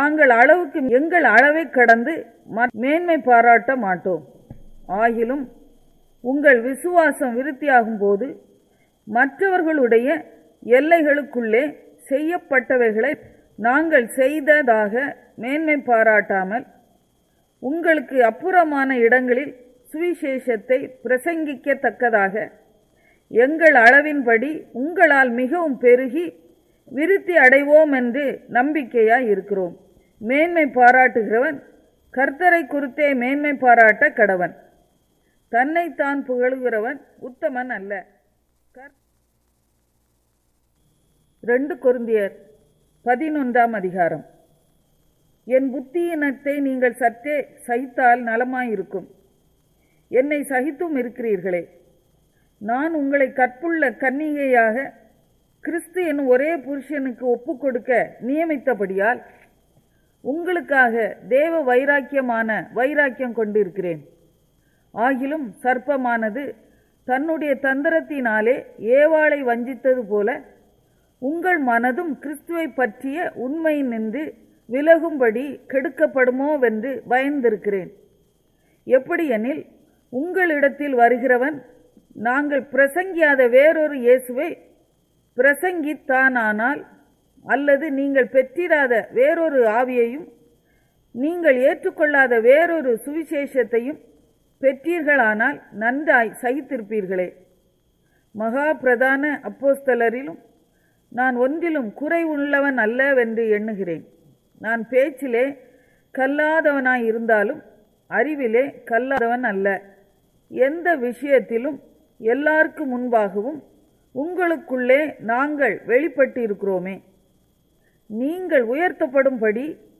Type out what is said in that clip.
நாங்கள் அளவுக்கு எங்கள் அளவை கடந்து ம- மேன்மை பாராட்ட மாட்டோம் ஆகிலும் உங்கள் விசுவாசம் விருத்தியாகும் போது மற்றவர்களுடைய எல்லைகளுக்குள்ளே செய்யப்பட்டவைகளை நாங்கள் செய்ததாக மேன்மை பாராட்டாமல் உங்களுக்கு அப்புறமான இடங்களில் சுவிசேஷத்தை பிரசங்கிக்கத்தக்கதாக எங்கள் அளவின்படி உங்களால் மிகவும் பெருகி விருத்தி அடைவோம் என்று நம்பிக்கையாய் இருக்கிறோம் மேன்மை பாராட்டுகிறவன் கர்த்தரை குறித்தே மேன்மை பாராட்ட கடவன் தன்னைத்தான் புகழுகிறவன் உத்தமன் அல்ல கர்- ரெண்டு கொருந்தியர் பதினொன்றாம் அதிகாரம் என் புத்தியினத்தை நீங்கள் சற்றே சகித்தால் நலமாயிருக்கும் என்னை சகித்தும் இருக்கிறீர்களே நான் உங்களை கற்புள்ள கன்னிகையாக கிறிஸ்து என்னும் ஒரே புருஷனுக்கு ஒப்புக் கொடுக்க நியமித்தபடியால் உங்களுக்காக தேவ வைராக்கியமான வைராக்கியம் கொண்டிருக்கிறேன் ஆகிலும் சர்ப்பமானது தன்னுடைய தந்திரத்தினாலே ஏவாளை வஞ்சித்தது போல உங்கள் மனதும் கிறிஸ்துவை பற்றிய உண்மை நின்று விலகும்படி கெடுக்கப்படுமோவென்று பயந்திருக்கிறேன் எப்படியெனில் உங்களிடத்தில் வருகிறவன் நாங்கள் பிரசங்கியாத வேறொரு இயேசுவை பிரசங்கித்தானானால் அல்லது நீங்கள் பெற்றிராத வேறொரு ஆவியையும் நீங்கள் ஏற்றுக்கொள்ளாத வேறொரு சுவிசேஷத்தையும் பெற்றீர்களானால் நன்றாய் சகித்திருப்பீர்களே மகா பிரதான அப்போஸ்தலரிலும் நான் ஒன்றிலும் குறை உள்ளவன் அல்லவென்று எண்ணுகிறேன் நான் பேச்சிலே கல்லாதவனாய் இருந்தாலும் அறிவிலே கல்லாதவன் அல்ல எந்த விஷயத்திலும் எல்லாருக்கு முன்பாகவும் உங்களுக்குள்ளே நாங்கள் வெளிப்பட்டு இருக்கிறோமே நீங்கள் உயர்த்தப்படும்படி